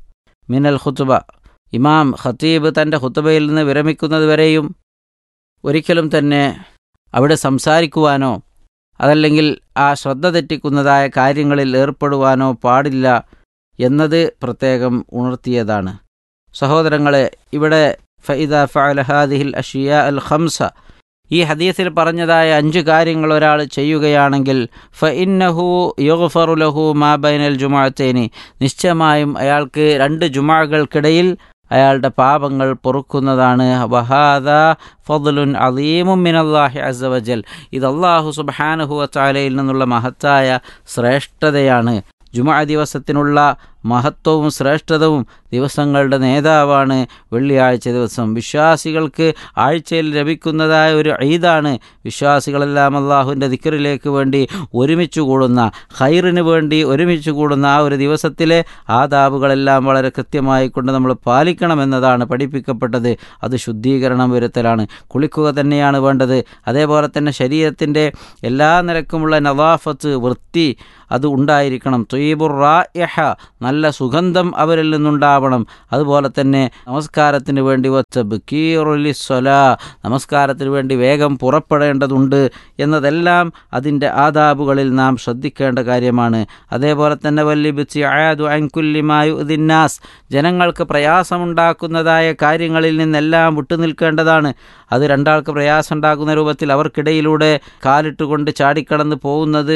മിനൽ ഖുത്തുബ ഇമാം ഖത്തീബ് തൻ്റെ ഖുത്തുബയിൽ നിന്ന് വിരമിക്കുന്നത് വരെയും ഒരിക്കലും തന്നെ അവിടെ സംസാരിക്കുവാനോ അതല്ലെങ്കിൽ ആ ശ്രദ്ധ തെറ്റിക്കുന്നതായ കാര്യങ്ങളിൽ ഏർപ്പെടുവാനോ പാടില്ല എന്നത് പ്രത്യേകം ഉണർത്തിയതാണ് സഹോദരങ്ങളെ ഇവിടെ ഫൈദ ഫഅല ഹാദിഹിൽ അഷിയ അൽ ഖംസ ഈ ഹദീസിൽ പറഞ്ഞതായ അഞ്ച് കാര്യങ്ങൾ ഒരാൾ ചെയ്യുകയാണെങ്കിൽ ഫ ഇന്നഹു യുഗ്ഫറു ലഹു മാ ബൈനൽ ജുമാഅത്തൈനി നിശ്ചയമായും അയാൾക്ക് രണ്ട് ജുമാകൾക്കിടയിൽ അയാളുടെ പാപങ്ങൾ പൊറുക്കുന്നതാണ് വഹാദ ഫضലുൻ അലീമും മിനല്ലാഹി അസവജൽ ഇത് അള്ളാഹു സുബ്ഹാനഹു വതആലയിൽ നിന്നുള്ള മഹത്തായ ശ്രേഷ്ഠതയാണ് ജുമാ ദിവസത്തിനുള്ള മഹത്വവും ശ്രേഷ്ഠതവും ദിവസങ്ങളുടെ നേതാവാണ് വെള്ളിയാഴ്ച ദിവസം വിശ്വാസികൾക്ക് ആഴ്ചയിൽ ലഭിക്കുന്നതായ ഒരു ഈദാണ് വിശ്വാസികളെല്ലാം അള്ളാഹുവിൻ്റെ ദിക്കറിലേക്ക് വേണ്ടി ഒരുമിച്ച് കൂടുന്ന ഹൈറിന് വേണ്ടി ഒരുമിച്ച് കൂടുന്ന ആ ഒരു ദിവസത്തിലെ ആദാബുകളെല്ലാം വളരെ കൃത്യമായി കൊണ്ട് നമ്മൾ പാലിക്കണമെന്നതാണ് പഠിപ്പിക്കപ്പെട്ടത് അത് ശുദ്ധീകരണം വരുത്തലാണ് കുളിക്കുക തന്നെയാണ് വേണ്ടത് അതേപോലെ തന്നെ ശരീരത്തിൻ്റെ എല്ലാ നിരക്കുമുള്ള നവാഫത്ത് വൃത്തി അത് ഉണ്ടായിരിക്കണം തൊയ്ബുർ റായഹ നല്ല സുഗന്ധം അവരിൽ നിന്നുണ്ടാവണം അതുപോലെ തന്നെ നമസ്കാരത്തിന് വേണ്ടി വച്ച ബക്കീറുലിസ്വല നമസ്കാരത്തിന് വേണ്ടി വേഗം പുറപ്പെടേണ്ടതുണ്ട് എന്നതെല്ലാം അതിൻ്റെ ആദാബുകളിൽ നാം ശ്രദ്ധിക്കേണ്ട കാര്യമാണ് അതേപോലെ തന്നെ വല്ലിബിച്ച് ആയാദു അൻകുല്ലിമായു ദിന്നാസ് ജനങ്ങൾക്ക് പ്രയാസമുണ്ടാക്കുന്നതായ കാര്യങ്ങളിൽ നിന്നെല്ലാം വിട്ടുനിൽക്കേണ്ടതാണ് അത് രണ്ടാൾക്ക് പ്രയാസം ഉണ്ടാക്കുന്ന രൂപത്തിൽ അവർക്കിടയിലൂടെ കാലിട്ടുകൊണ്ട് ചാടിക്കടന്ന് പോകുന്നത്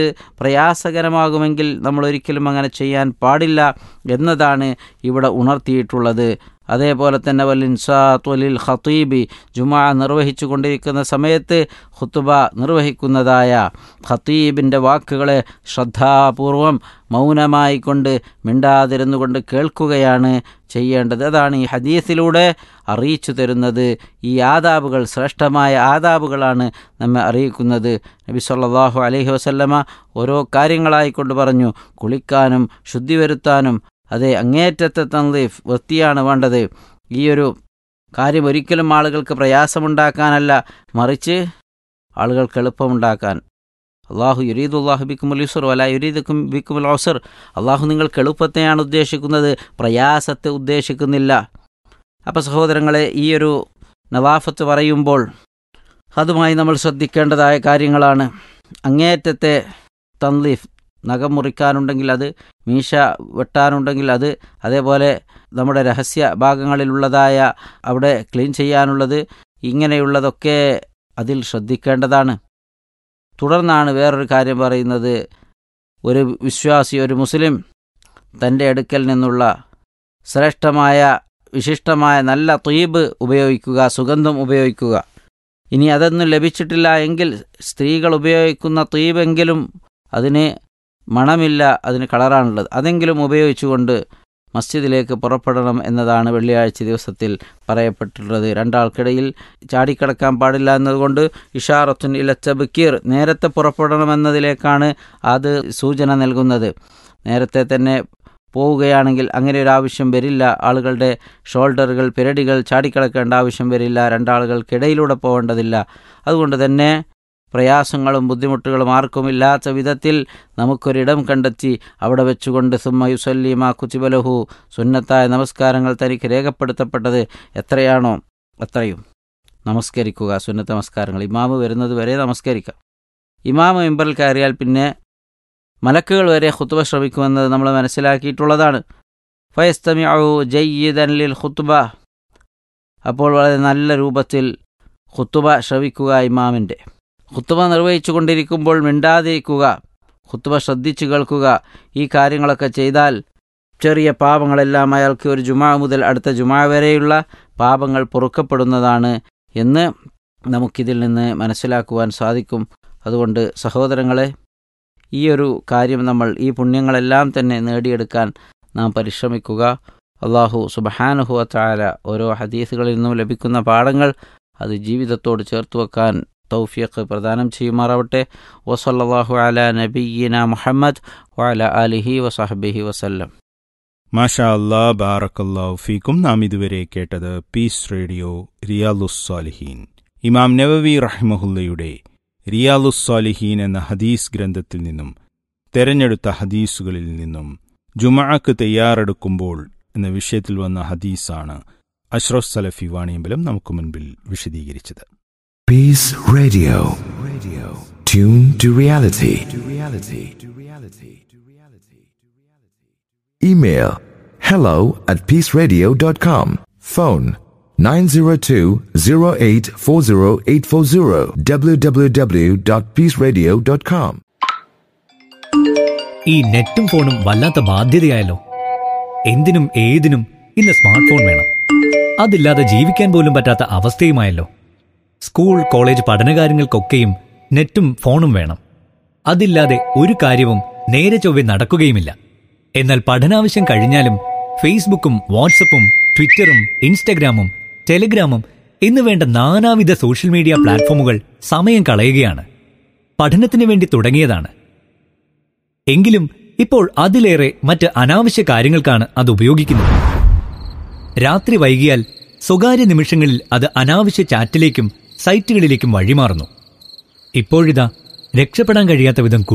പ്രയാസകരമാകുമെങ്കിൽ നമ്മൾ ഒരിക്കലും അങ്ങനെ ചെയ്യാൻ പാടില്ല എന്നതാണ് ഇവിടെ ഉണർത്തിയിട്ടുള്ളത് അതേപോലെ തന്നെ വലിൻസാത്ത് വലിൽ ഖത്തീബി ജുമാ നിർവഹിച്ചു കൊണ്ടിരിക്കുന്ന സമയത്ത് ഖുത്തുബ നിർവഹിക്കുന്നതായ ഖത്തീബിൻ്റെ വാക്കുകളെ ശ്രദ്ധാപൂർവം മൗനമായി കൊണ്ട് മിണ്ടാതിരുന്നു കൊണ്ട് കേൾക്കുകയാണ് ചെയ്യേണ്ടത് അതാണ് ഈ ഹദീസിലൂടെ അറിയിച്ചു തരുന്നത് ഈ ആദാബുകൾ ശ്രേഷ്ഠമായ ആദാബുകളാണ് നമ്മെ അറിയിക്കുന്നത് നബി സല്ലല്ലാഹു അലൈഹി വസല്ലമ ഓരോ കാര്യങ്ങളായിക്കൊണ്ട് പറഞ്ഞു കുളിക്കാനും ശുദ്ധി വരുത്താനും അതെ അങ്ങേറ്റത്തെ തന്ദീഫ് വൃത്തിയാണ് വേണ്ടത് ഈ ഒരു കാര്യം ഒരിക്കലും ആളുകൾക്ക് പ്രയാസമുണ്ടാക്കാനല്ല മറിച്ച് ആളുകൾക്ക് എളുപ്പമുണ്ടാക്കാൻ അള്ളാഹു യുരീദുല്ലാഹു ബിക്കുമുൽ യുസർ വല യുരീദുക്കും ബിക്കുമുൽ ഔസർ അള്ളാഹു നിങ്ങൾക്ക് എളുപ്പത്തെയാണ് ഉദ്ദേശിക്കുന്നത് പ്രയാസത്തെ ഉദ്ദേശിക്കുന്നില്ല അപ്പോൾ സഹോദരങ്ങളെ ഈ ഒരു നവാഫത്ത് പറയുമ്പോൾ അതുമായി നമ്മൾ ശ്രദ്ധിക്കേണ്ടതായ കാര്യങ്ങളാണ് അങ്ങേറ്റത്തെ തൻലീഫ് നഖം മുറിക്കാനുണ്ടെങ്കിൽ അത് മീശ വെട്ടാനുണ്ടെങ്കിൽ അത് അതേപോലെ നമ്മുടെ രഹസ്യ ഭാഗങ്ങളിലുള്ളതായ അവിടെ ക്ലീൻ ചെയ്യാനുള്ളത് ഇങ്ങനെയുള്ളതൊക്കെ അതിൽ ശ്രദ്ധിക്കേണ്ടതാണ് തുടർന്നാണ് വേറൊരു കാര്യം പറയുന്നത് ഒരു വിശ്വാസി ഒരു മുസ്ലിം തൻ്റെ അടുക്കൽ നിന്നുള്ള ശ്രേഷ്ഠമായ വിശിഷ്ടമായ നല്ല ത്വീബ് ഉപയോഗിക്കുക സുഗന്ധം ഉപയോഗിക്കുക ഇനി അതൊന്നും ലഭിച്ചിട്ടില്ല എങ്കിൽ സ്ത്രീകൾ ഉപയോഗിക്കുന്ന ത്വീബെങ്കിലും അതിന് മണമില്ല അതിന് കളറാണുള്ളത് അതെങ്കിലും ഉപയോഗിച്ചുകൊണ്ട് മസ്ജിദിലേക്ക് പുറപ്പെടണം എന്നതാണ് വെള്ളിയാഴ്ച ദിവസത്തിൽ പറയപ്പെട്ടിട്ടുള്ളത് രണ്ടാൾക്കിടയിൽ ചാടിക്കിടക്കാൻ പാടില്ല എന്നതുകൊണ്ട് ഇഷാറത്തുൻ ഇലച്ചബക്കീർ നേരത്തെ പുറപ്പെടണമെന്നതിലേക്കാണ് അത് സൂചന നൽകുന്നത് നേരത്തെ തന്നെ പോവുകയാണെങ്കിൽ അങ്ങനെ ഒരു ആവശ്യം വരില്ല ആളുകളുടെ ഷോൾഡറുകൾ പിരടികൾ ചാടിക്കിടക്കേണ്ട ആവശ്യം വരില്ല രണ്ടാളുകൾക്കിടയിലൂടെ പോകേണ്ടതില്ല അതുകൊണ്ട് തന്നെ പ്രയാസങ്ങളും ബുദ്ധിമുട്ടുകളും ആർക്കുമില്ലാത്ത വിധത്തിൽ നമുക്കൊരിടം കണ്ടെത്തി അവിടെ വെച്ചുകൊണ്ട് സുമ്മ യുസല്ലീമ കുച്ചിബലഹു സുന്നത്തായ നമസ്കാരങ്ങൾ തനിക്ക് രേഖപ്പെടുത്തപ്പെട്ടത് എത്രയാണോ അത്രയും നമസ്കരിക്കുക സുന്നത്ത നമസ്കാരങ്ങൾ ഇമാമ് വരുന്നത് വരെ നമസ്കരിക്കാം ഇമാമ് മെമ്പറിൽ കയറിയാൽ പിന്നെ മലക്കുകൾ വരെ ഖുത്തുബ ശ്രമിക്കുമെന്നത് നമ്മൾ മനസ്സിലാക്കിയിട്ടുള്ളതാണ് ഫയസ്തമിഅു ജയ്യിദൻ ലിൽ ഖുത്തുബ അപ്പോൾ വളരെ നല്ല രൂപത്തിൽ ഖുത്തുബ ശ്രവിക്കുക ഇമാമിൻ്റെ ഖുത്തുബ നിർവഹിച്ചു കൊണ്ടിരിക്കുമ്പോൾ മിണ്ടാതിരിക്കുക ഖുത്തുബ ശ്രദ്ധിച്ചു കേൾക്കുക ഈ കാര്യങ്ങളൊക്കെ ചെയ്താൽ ചെറിയ പാപങ്ങളെല്ലാം അയാൾക്ക് ഒരു ജുമാ മുതൽ അടുത്ത ജുമാ വരെയുള്ള പാപങ്ങൾ പൊറുക്കപ്പെടുന്നതാണ് എന്ന് നമുക്കിതിൽ നിന്ന് മനസ്സിലാക്കുവാൻ സാധിക്കും അതുകൊണ്ട് സഹോദരങ്ങളെ ഈ ഒരു കാര്യം നമ്മൾ ഈ പുണ്യങ്ങളെല്ലാം തന്നെ നേടിയെടുക്കാൻ നാം പരിശ്രമിക്കുക അള്ളാഹു സുബഹാനുഹുവ താല ഓരോ ഹദീസുകളിൽ നിന്നും ലഭിക്കുന്ന പാഠങ്ങൾ അത് ജീവിതത്തോട് ചേർത്ത് വെക്കാൻ തൗഫീഖ് പ്രദാനം ചെയ്യുമാറാവട്ടെ വസല്ലാഹു അല നബീന മുഹമ്മദ് വഅല ആലിഹി വസഹബിഹി വസല്ലം മാഷാ അല്ലാ ബാറക്കല്ലാഹു ഫീക്കും നാം ഇതുവരെ കേട്ടത് പീസ് റേഡിയോ റിയാലുസ്സാലിഹീൻ ഇമാം നവവി റഹ്മഹുല്ലയുടെ റിയാലുസ്സാലിഹീൻ എന്ന ഹദീസ് ഗ്രന്ഥത്തിൽ നിന്നും തെരഞ്ഞെടുത്ത ഹദീസുകളിൽ നിന്നും ജുമഅക്ക് തയ്യാറെടുക്കുമ്പോൾ എന്ന വിഷയത്തിൽ വന്ന ഹദീസാണ് അഷ്റഫ് സലഫി വാണിയമ്പലം നമുക്ക് മുൻപിൽ വിശദീകരിച്ചത് Peace Radio. Radio. Tune to reality. To reality. To reality. To reality. Email hello at peaceradio.com. Phone 902-0840840 www.peaceradio.com. ഈ നെറ്റും ഫോണും വല്ലാത്ത ബാധ്യതയായല്ലോ എന്തിനും ഏതിനും ഇന്ന് സ്മാർട്ട് ഫോൺ വേണം അതില്ലാതെ ജീവിക്കാൻ പോലും പറ്റാത്ത അവസ്ഥയുമായല്ലോ സ്കൂൾ കോളേജ് പഠനകാര്യങ്ങൾക്കൊക്കെയും നെറ്റും ഫോണും വേണം അതില്ലാതെ ഒരു കാര്യവും നേരെ ചൊവ്വെ നടക്കുകയുമില്ല എന്നാൽ പഠനാവശ്യം കഴിഞ്ഞാലും ഫേസ്ബുക്കും വാട്സപ്പും ട്വിറ്ററും ഇൻസ്റ്റഗ്രാമും ടെലിഗ്രാമും എന്ന് വേണ്ട നാനാവിധ സോഷ്യൽ മീഡിയ പ്ലാറ്റ്ഫോമുകൾ സമയം കളയുകയാണ് പഠനത്തിന് വേണ്ടി തുടങ്ങിയതാണ് എങ്കിലും ഇപ്പോൾ അതിലേറെ മറ്റ് അനാവശ്യ കാര്യങ്ങൾക്കാണ് അത് ഉപയോഗിക്കുന്നത് രാത്രി വൈകിയാൽ സ്വകാര്യ നിമിഷങ്ങളിൽ അത് അനാവശ്യ ചാറ്റിലേക്കും സൈറ്റുകളിലേക്കും വഴിമാറുന്നു ഇപ്പോഴിതാ രക്ഷപ്പെടാൻ കഴിയാത്ത വിധം